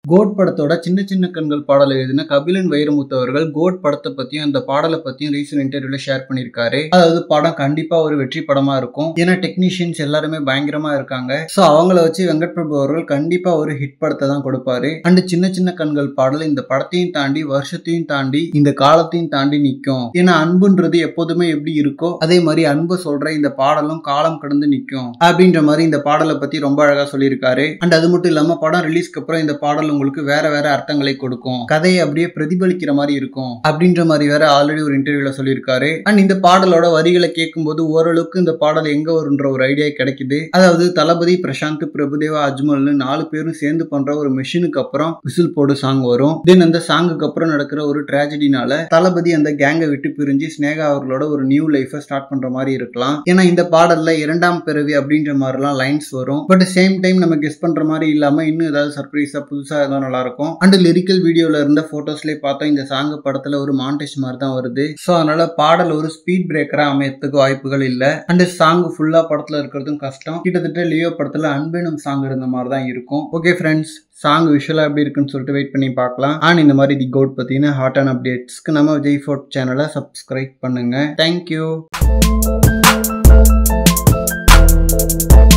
code படத்தோட சின்ன சின்ன கண்கள் பாடல் எழுதின கபிலன் வைரமுத்து அவர்கள் கோட் படத்தை பத்தியும் அந்த பாடலை பத்தியும் ரீசெண்ட் இன்டர்வியூல ஷேர் பண்ணியிருக்காரு அதாவது படம் கண்டிப்பா ஒரு வெற்றி படமா இருக்கும் ஏன்னா டெக்னீஷியன்ஸ் எல்லாருமே பயங்கரமா இருக்காங்க ஸோ அவங்கள வச்சு வெங்கட் பிரபு அவர்கள் கண்டிப்பா ஒரு ஹிட் படத்தை தான் கொடுப்பாரு அண்ட் சின்ன சின்ன கண்கள் பாடல் இந்த படத்தையும் தாண்டி வருஷத்தையும் தாண்டி இந்த காலத்தையும் தாண்டி நிற்கும் ஏன்னா அன்புன்றது எப்போதுமே எப்படி இருக்கோ அதே மாதிரி அன்பு சொல்ற இந்த பாடலும் காலம் கடந்து நிற்கும் அப்படின்ற மாதிரி இந்த பாடலை பத்தி ரொம்ப அழகா சொல்லியிருக்காரு அண்ட் அது மட்டும் இல்லாம படம் ரிலீஸ்க்கு அப்புறம் இந்த பாடல் உங்களுக்கு வேற வேற அர்த்தங்களை கொடுக்கும் கதையை அப்படியே பிரதிபலிக்கிற மாதிரி இருக்கும் அப்படின்ற மாதிரி வேற ஆல்ரெடி ஒரு இன்டர்வியூல சொல்லியிருக்காரு அண்ட் இந்த பாடலோட வரிகளை கேட்கும்போது ஓரளவுக்கு இந்த பாடல் எங்க வருன்ற ஒரு ஐடியா கிடைக்குது அதாவது தளபதி பிரசாந்த் பிரபுதேவா அஜ்மல்னு நாலு பேரும் சேர்ந்து பண்ற ஒரு மிஷினுக்கு அப்புறம் விசில் போடு சாங் வரும் தென் அந்த சாங்குக்கு அப்புறம் நடக்கிற ஒரு ட்ராஜடினால தளபதி அந்த கேங்கை விட்டு பிரிஞ்சு ஸ்னேகா அவர்களோட ஒரு நியூ லைஃபை ஸ்டார்ட் பண்ற மாதிரி இருக்கலாம் ஏன்னா இந்த பாடல்ல இரண்டாம் பிறவி அப்படின்ற மாதிரிலாம் லைன்ஸ் வரும் பட் சேம் டைம் நம்ம கெஸ் பண்ற மாதிரி இல்லாம இன்னும் ஏதாவது சர்ப்ரைஸா புதுசா ஏதாவது நல்லா இருக்கும் அண்ட் லிரிக்கல் வீடியோல இருந்த போட்டோஸ்லயே பார்த்தா இந்த சாங் படத்துல ஒரு மாண்டேஜ் மாதிரி தான் வருது ஸோ அதனால பாடல் ஒரு ஸ்பீட் பிரேக்கரா அமையறதுக்கு வாய்ப்புகள் இல்ல அண்ட் சாங் ஃபுல்லா படத்துல இருக்கிறதும் கஷ்டம் கிட்டத்தட்ட லியோ படத்துல அன்பெனும் சாங் இருந்த மாதிரி தான் இருக்கும் ஓகே ஃப்ரெண்ட்ஸ் சாங் விஷுவலாக எப்படி இருக்குன்னு சொல்லிட்டு வெயிட் பண்ணி பார்க்கலாம் அண்ட் இந்த மாதிரி தி கோட் பற்றின ஹாட் அண்ட் அப்டேட்ஸ்க்கு நம்ம விஜய் ஃபோர்ட் சேனலை சப்ஸ்கிரைப் பண்ணுங்க தேங்க்யூ